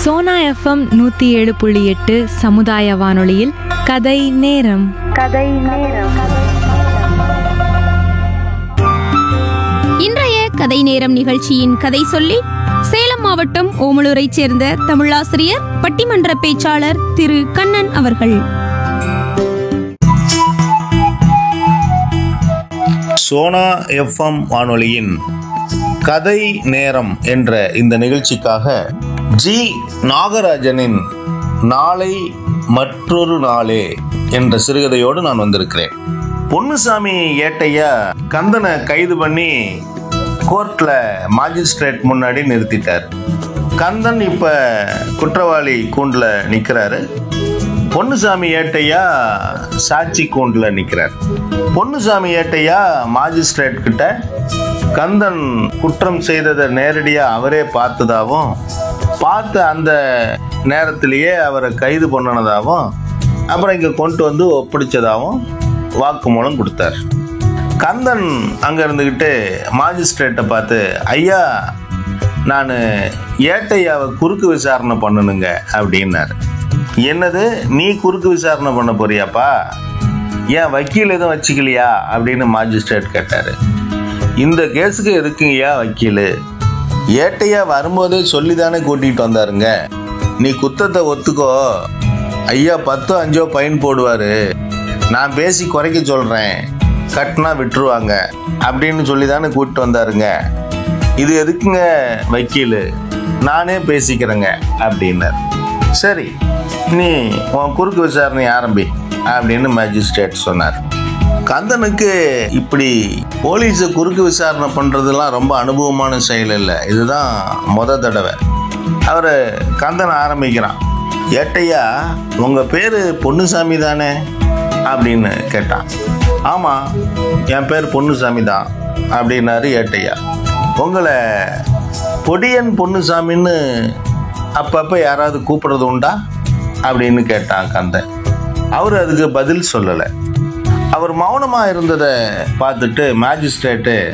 Sona FM நூற்றி ஏழு புள்ளி எட்டு சமுதாய வானொலியில் கதை நேரம் இன்றைய கதை நேரம் நிகழ்ச்சியின் கதை சொல்லி சேலம் மாவட்டம் ஓமலூரைச் சேர்ந்த தமிழாசிரியர் பட்டிமன்ற பேச்சாளர் திரு கண்ணன் அவர்கள் சோனா எஃப்எம் வானொலியின் கதை நேரம் என்ற இந்த நிகழ்ச்சிக்காக ஜி நாகராஜனின் நாளை மற்றொரு நாளே என்ற சிறுகதையோடு நான் வந்திருக்கிறேன் பொன்னுசாமி ஏட்டையா கந்தனை கைது பண்ணி கோர்ட்ல மாஜிஸ்ட்ரேட் முன்னாடி நிறுத்திட்டார் கந்தன் இப்ப குற்றவாளி கூண்டில் நிற்கிறாரு பொன்னுசாமி ஏட்டையா சாட்சி கூண்டில் நிற்கிறார் பொன்னுசாமி ஏட்டையா மாஜிஸ்ட்ரேட் கிட்ட கந்தன் குற்றம் செய்ததை நேரடியாக அவரே பார்த்ததாகவும் பார்த்த அந்த நேரத்திலேயே அவரை கைது பண்ணினதாகவும் அப்புறம் இங்கே கொண்டு வந்து ஒப்படைச்சதாகவும் வாக்குமூலம் கொடுத்தார் கந்தன் அங்கே இருந்துக்கிட்டு மாஜிஸ்ட்ரேட்டை பார்த்து ஐயா நான் ஏட்டையாவை குறுக்கு விசாரணை பண்ணணுங்க அப்படின்னாரு என்னது நீ குறுக்கு விசாரணை பண்ண போறியாப்பா ஏன் வக்கீல் எதுவும் வச்சுக்கலையா அப்படின்னு மாஜிஸ்ட்ரேட் கேட்டார் இந்த கேஸுக்கு எதுக்குங்கய்யா வக்கீல் ஏட்டையா வரும்போதே சொல்லி தானே கூட்டிகிட்டு வந்தாருங்க நீ குத்தத்தை ஒத்துக்கோ ஐயா பத்தோ அஞ்சோ பைன் போடுவார் நான் பேசி குறைக்க சொல்கிறேன் கட்டினா விட்டுருவாங்க அப்படின்னு சொல்லி தானே கூப்பிட்டு வந்தாருங்க இது எதுக்குங்க வக்கீல் நானே பேசிக்கிறேங்க அப்படின்னார் சரி நீ உன் குறுக்கு விசாரணை ஆரம்பி அப்படின்னு மேஜிஸ்ட்ரேட் சொன்னார் கந்தனுக்கு இப்படி போலீஸை குறுக்கு விசாரணை பண்ணுறதுலாம் ரொம்ப அனுபவமான செயல் இல்லை இதுதான் முத தடவை அவர் கந்தன் ஆரம்பிக்கிறான் ஏட்டையா உங்கள் பேர் பொன்னுசாமி தானே அப்படின்னு கேட்டான் ஆமாம் என் பேர் பொன்னுசாமி தான் அப்படின்னாரு ஏட்டையா உங்களை பொடியன் பொன்னுசாமின்னு அப்பப்போ யாராவது கூப்பிடுறது உண்டா அப்படின்னு கேட்டான் கந்தன் அவர் அதுக்கு பதில் சொல்லலை அவர் மௌனமாக இருந்ததை பார்த்துட்டு மேஜிஸ்ட்ரேட்டு